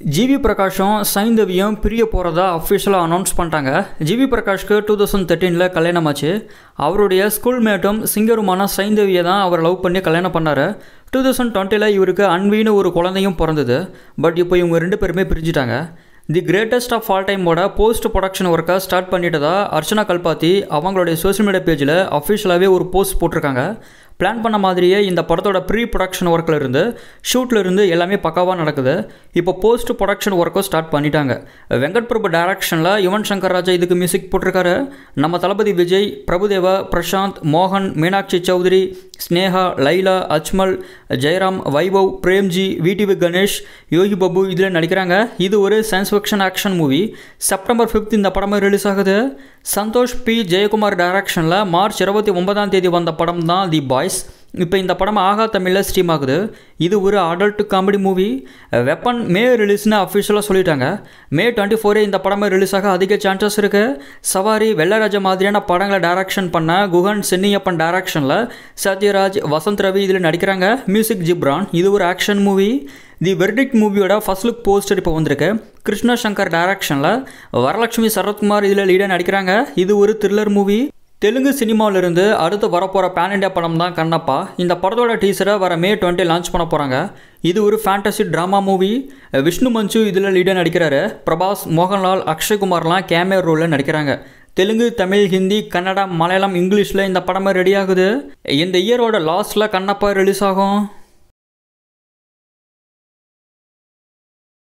GV பிரகாஷும் சைந்தவியும் பிரிய போகிறதா அஃபிஷியலாக அனௌன்ஸ் பண்ணிட்டாங்க ஜிவி பிரகாஷ்க்கு டூ தௌசண்ட் தேர்ட்டீனில் கல்யாணம் ஆச்சு அவருடைய ஸ்கூல் மேட்டும் சிங்கருமான சைந்தவியை தான் அவர் லவ் பண்ணி கல்யாணம் பண்ணார் டூ தௌசண்ட் டுவெண்ட்டியில் இவருக்கு அன்வின்னு ஒரு குழந்தையும் பிறந்தது பட் இப்போ இவங்க ரெண்டு பேருமே பிரிஞ்சுட்டாங்க தி கிரேட்டஸ்ட் ஆஃப் ஆல் டைமோட போஸ்ட் ப்ரொடக்ஷன் ஒர்க்கை ஸ்டார்ட் பண்ணிட்டதா அர்ச்சனா கல்பாத்தி அவங்களுடைய சோஷியல் மீடியா பேஜில் அஃபிஷியலாகவே ஒரு போஸ்ட் போட்டிருக்காங்க பிளான் பண்ண மாதிரியே இந்த படத்தோட ப்ரீ ப்ரொடக்ஷன் ஒர்க்கில் இருந்து ஷூட்டில் இருந்து எல்லாமே பக்காவாக நடக்குது இப்போ போஸ்ட் ப்ரொடக்ஷன் ஒர்க்கும் ஸ்டார்ட் பண்ணிட்டாங்க வெங்கட் பிரபு டைரக்ஷனில் யுவன் சங்கர் ராஜா இதுக்கு மியூசிக் போட்டிருக்காரு நம்ம தளபதி விஜய் பிரபுதேவா பிரசாந்த் மோகன் மீனாட்சி சௌத்ரி ஸ்னேகா லைலா அஜ்மல் ஜெயராம் வைபவ் பிரேம்ஜி விடிவி கணேஷ் யோகி பாபு இதில் நடிக்கிறாங்க இது ஒரு science fiction action movie September fifth இந்த படமே ரிலீஸ் ஆகுது சந்தோஷ் பி ஜெயக்குமார் டைரக்ஷனில் மார்ச் இருபத்தி ஒன்பதாம் தேதி வந்த படம் தான் தி பாய்ஸ் இப்போ இந்த படம் ஆகா தமிழில் ஸ்ட்ரீம் ஆகுது இது ஒரு adult comedy movie Weapon May ரிலீஸ்னு அஃபிஷியலாக சொல்லிட்டாங்க மே டுவெண்ட்டி ஃபோரே இந்த படமே ரிலீஸ் ஆக அதிக சான்சஸ் இருக்குது சவாரி வெள்ளராஜா மாதிரியான படங்களை டைரக்ஷன் பண்ண குஹன் சென்னியப்பன் டைரக்ஷனில் சத்யராஜ் வசந்த் ரவி இதில் நடிக்கிறாங்க மியூசிக் ஜிப்ரான் இது ஒரு ஆக்ஷன் மூவி தி வெர்டிக் மூவியோட ஃபர்ஸ்ட் லுக் போஸ்டர் இப்போ வந்திருக்கு கிருஷ்ண சங்கர் டைரக்ஷனில் வரலட்சுமி சரத்குமார் இதில் லீடாக நடிக்கிறாங்க இது ஒரு த்ரில்லர் மூவி தெலுங்கு சினிமாவிலிருந்து அடுத்து வரப்போகிற பேன் இண்டியா படம் தான் கண்ணப்பா இந்த படத்தோட டீசரை வர மே டுவெண்ட்டி லான்ச் பண்ண போகிறாங்க இது ஒரு fantasy drama movie Vishnu Manchu இதில் லீடாக நடிக்கிறாரு பிரபாஸ் மோகன்லால் அக்ஷய்குமார்லாம் கேமியர் ரோலில் நடிக்கிறாங்க தெலுங்கு தமிழ் ஹிந்தி கன்னடா மலையாளம் இங்கிலீஷில் இந்த படமே ரெடி ஆகுது இந்த இயரோட லாஸ்ட்டில் கண்ணப்பா ரிலீஸ் ஆகும்